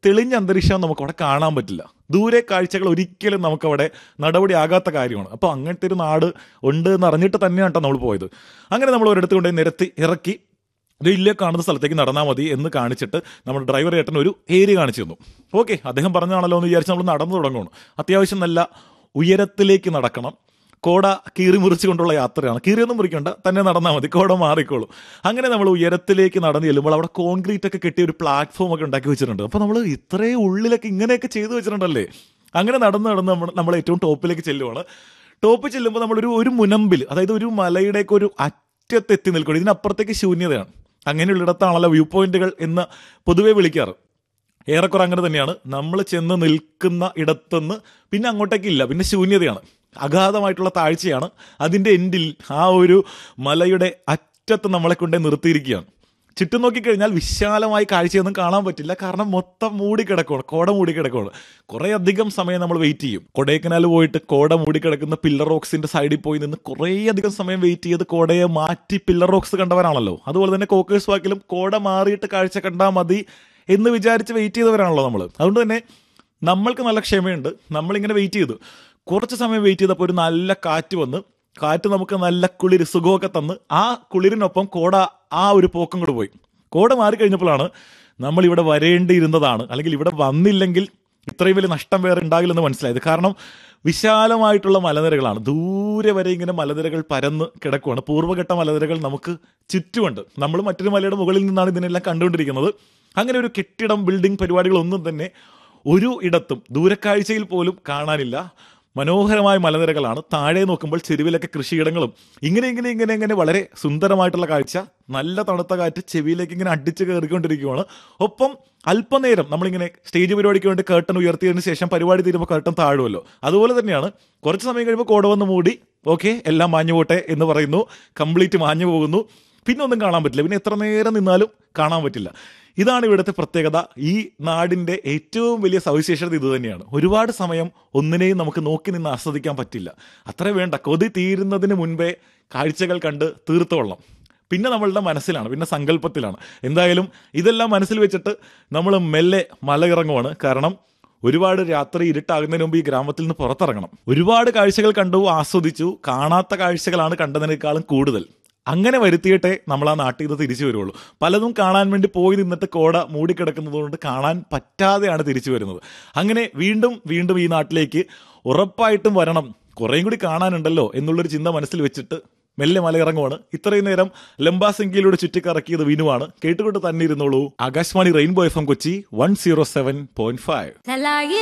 തെളിഞ്ഞ അന്തരീക്ഷം നമുക്ക് അവിടെ കാണാൻ പറ്റില്ല ദൂരെ കാഴ്ചകൾ ഒരിക്കലും നമുക്കവിടെ നടപടിയാകാത്ത കാര്യമാണ് അപ്പോൾ അങ്ങനത്തെ ഒരു നാട് ഉണ്ട് എന്ന് അറിഞ്ഞിട്ട് തന്നെയാണ് കേട്ടോ നമ്മൾ പോയത് അങ്ങനെ നമ്മൾ ഒരിടത്ത് കൊണ്ടുപോയി നിരത്തി ഇറക്കി ഇത് ഇല്ല കാണുന്ന സ്ഥലത്തേക്ക് നടന്നാൽ മതി എന്ന് കാണിച്ചിട്ട് നമ്മുടെ ഡ്രൈവർ ഏട്ടൻ ഒരു ഏരിയ കാണിച്ചു തന്നു ഓക്കെ അദ്ദേഹം പറഞ്ഞാണല്ലോ എന്ന് വിചാരിച്ച് നമ്മൾ നടന്നു തുടങ്ങണം അത്യാവശ്യം നല്ല ഉയരത്തിലേക്ക് നടക്കണം കോട കീറി മുറിച്ചുകൊണ്ടുള്ള യാത്രയാണ് കീറിയൊന്നും മുറിക്കണ്ട തന്നെ നടന്നാൽ മതി കോട മാറിക്കോളും അങ്ങനെ നമ്മൾ ഉയരത്തിലേക്ക് നടന്നു ചെല്ലുമ്പോൾ അവിടെ കോൺക്രീറ്റ് ഒക്കെ കെട്ടിയ ഒരു പ്ലാറ്റ്ഫോം ഒക്കെ ഉണ്ടാക്കി വെച്ചിട്ടുണ്ട് അപ്പോൾ നമ്മൾ ഇത്രയും ഉള്ളിലൊക്കെ ഇങ്ങനെയൊക്കെ ചെയ്തു വെച്ചിട്ടുണ്ടല്ലേ അങ്ങനെ നടന്ന് നടന്ന് നമ്മൾ നമ്മൾ ഏറ്റവും ടോപ്പിലേക്ക് ചെല്ലുവാണ് ടോപ്പിൽ ചെല്ലുമ്പോൾ നമ്മളൊരു ഒരു മുനമ്പിൽ അതായത് ഒരു മലയുടെയൊക്കെ ഒരു അറ്റത്തെത്തി നിൽക്കണം ഇതിനപ്പുറത്തേക്ക് ശൂന്യതയാണ് അങ്ങനെയുള്ളിടത്താണല്ലോ വ്യൂ പോയിന്റുകൾ എന്ന് പൊതുവെ വിളിക്കാറ് ഏറെക്കുറെ അങ്ങനെ തന്നെയാണ് നമ്മൾ ചെന്ന് നിൽക്കുന്ന ഇടത്തുനിന്ന് പിന്നെ അങ്ങോട്ടേക്കില്ല പിന്നെ ശൂന്യതയാണ് അഗാധമായിട്ടുള്ള താഴ്ചയാണ് അതിൻ്റെ എൻഡിൽ ആ ഒരു മലയുടെ അറ്റത്ത് നമ്മളെ കൊണ്ടേ നിർത്തിയിരിക്കുകയാണ് ചുറ്റും നോക്കിക്കഴിഞ്ഞാൽ വിശാലമായി കാഴ്ചയൊന്നും കാണാൻ പറ്റില്ല കാരണം മൊത്തം മൂടിക്കിടക്കുകയാണ് കോട മൂടിക്കിടക്കുകയാണ് കുറേ അധികം സമയം നമ്മൾ വെയിറ്റ് ചെയ്യും കൊടൈക്കനാൽ പോയിട്ട് കോട മൂടിക്കിടക്കുന്ന പില്ലർ റോക്സിന്റെ സൈഡിൽ പോയി നിന്ന് കുറേ അധികം സമയം വെയിറ്റ് ചെയ്ത് കോടയെ മാറ്റി പില്ലർ റോക്സ് കണ്ടവരാണല്ലോ അതുപോലെ തന്നെ കോക്കേഴ്സ് വാക്കിലും കോട മാറിയിട്ട് കാഴ്ച കണ്ടാൽ മതി എന്ന് വിചാരിച്ച് വെയിറ്റ് ചെയ്തവരാണല്ലോ നമ്മൾ അതുകൊണ്ട് തന്നെ നമ്മൾക്ക് നല്ല ക്ഷമയുണ്ട് നമ്മളിങ്ങനെ വെയിറ്റ് ചെയ്തു കുറച്ച് സമയം വെയിറ്റ് ചെയ്തപ്പോൾ ഒരു നല്ല കാറ്റ് വന്ന് കാറ്റ് നമുക്ക് നല്ല കുളിര് സുഖമൊക്കെ തന്ന് ആ കുളിരിനൊപ്പം കോട ആ ഒരു പോക്കം കൂടെ പോയി കോട മാറിക്കഴിഞ്ഞപ്പോഴാണ് നമ്മൾ ഇവിടെ വരേണ്ടിയിരുന്നതാണ് അല്ലെങ്കിൽ ഇവിടെ വന്നില്ലെങ്കിൽ ഇത്രയും വലിയ നഷ്ടം വേറെ ഉണ്ടാകില്ലെന്ന് മനസ്സിലായത് കാരണം വിശാലമായിട്ടുള്ള മലനിരകളാണ് ദൂരെ വരെ ഇങ്ങനെ മലനിരകൾ പരന്ന് കിടക്കുവാണ് പൂർവ്വഘട്ട മലനിരകൾ നമുക്ക് ചുറ്റുമുണ്ട് നമ്മൾ മറ്റൊരു മലയുടെ മുകളിൽ നിന്നാണ് ഇതിനെല്ലാം കണ്ടുകൊണ്ടിരിക്കുന്നത് അങ്ങനെ ഒരു കെട്ടിടം ബിൽഡിംഗ് പരിപാടികളൊന്നും തന്നെ ഒരു ഇടത്തും ദൂരക്കാഴ്ചയിൽ പോലും കാണാനില്ല മനോഹരമായ മലനിരകളാണ് താഴെ നോക്കുമ്പോൾ ചെരുവിലൊക്കെ കൃഷിയിടങ്ങളും ഇങ്ങനെ ഇങ്ങനെ ഇങ്ങനെ ഇങ്ങനെ വളരെ സുന്ദരമായിട്ടുള്ള കാഴ്ച നല്ല തണുത്ത കാറ്റ് ചെവിയിലേക്ക് ഇങ്ങനെ അടിച്ച് കയറിക്കൊണ്ടിരിക്കുകയാണ് ഒപ്പം അല്പനേരം നമ്മളിങ്ങനെ സ്റ്റേജ് പരിപാടിക്ക് വേണ്ടി കേട്ടൺ ഉയർത്തിയതിനു ശേഷം പരിപാടി തീരുമ്പോൾ കേട്ടൺ താഴുമല്ലോ അതുപോലെ തന്നെയാണ് കുറച്ച് സമയം കഴിയുമ്പോൾ കോട വന്ന് മൂടി ഓക്കെ എല്ലാം മാഞ്ഞു പോട്ടെ എന്ന് പറയുന്നു കംപ്ലീറ്റ് മാഞ്ഞു പോകുന്നു പിന്നെ ഒന്നും കാണാൻ പറ്റില്ല പിന്നെ എത്ര നേരം നിന്നാലും കാണാൻ പറ്റില്ല ഇതാണ് ഇവിടുത്തെ പ്രത്യേകത ഈ നാടിന്റെ ഏറ്റവും വലിയ സവിശേഷത ഇത് തന്നെയാണ് ഒരുപാട് സമയം ഒന്നിനെയും നമുക്ക് നോക്കി നിന്ന് ആസ്വദിക്കാൻ പറ്റില്ല അത്ര വേണ്ട കൊതി തീരുന്നതിന് മുൻപേ കാഴ്ചകൾ കണ്ട് തീർത്തോളണം പിന്നെ നമ്മളുടെ മനസ്സിലാണ് പിന്നെ സങ്കല്പത്തിലാണ് എന്തായാലും ഇതെല്ലാം മനസ്സിൽ വെച്ചിട്ട് നമ്മൾ മെല്ലെ മല ഇറങ്ങുവാണ് കാരണം ഒരുപാട് രാത്രി ഇരുട്ടാകുന്നതിന് മുമ്പ് ഈ ഗ്രാമത്തിൽ നിന്ന് പുറത്തിറങ്ങണം ഒരുപാട് കാഴ്ചകൾ കണ്ടു ആസ്വദിച്ചു കാണാത്ത കാഴ്ചകളാണ് കണ്ടതിനേക്കാളും കൂടുതൽ അങ്ങനെ വരുത്തിയിട്ടേ നമ്മൾ ആ നാട്ടിൽ നിന്ന് തിരിച്ചു വരുള്ളൂ പലതും കാണാൻ വേണ്ടി പോയി നിന്നിട്ട് കോട മൂടിക്കിടക്കുന്നത് കൊണ്ട് കാണാൻ പറ്റാതെയാണ് തിരിച്ചു വരുന്നത് അങ്ങനെ വീണ്ടും വീണ്ടും ഈ നാട്ടിലേക്ക് ഉറപ്പായിട്ടും വരണം കുറേയും കൂടി കാണാനുണ്ടല്ലോ എന്നുള്ളൊരു ചിന്ത മനസ്സിൽ വെച്ചിട്ട് മെല്ലെ മലയിറങ്ങുവാണ് ഇത്രയും നേരം ലംബാസംഖ്യയിലൂടെ ചുറ്റിക്കറക്കിയത് വിനുവാണ് കേട്ടുകൊണ്ട് തന്നെ ഇരുന്നോളൂ Akashvani rainbow F M Kochi one zero seven point five Thalayi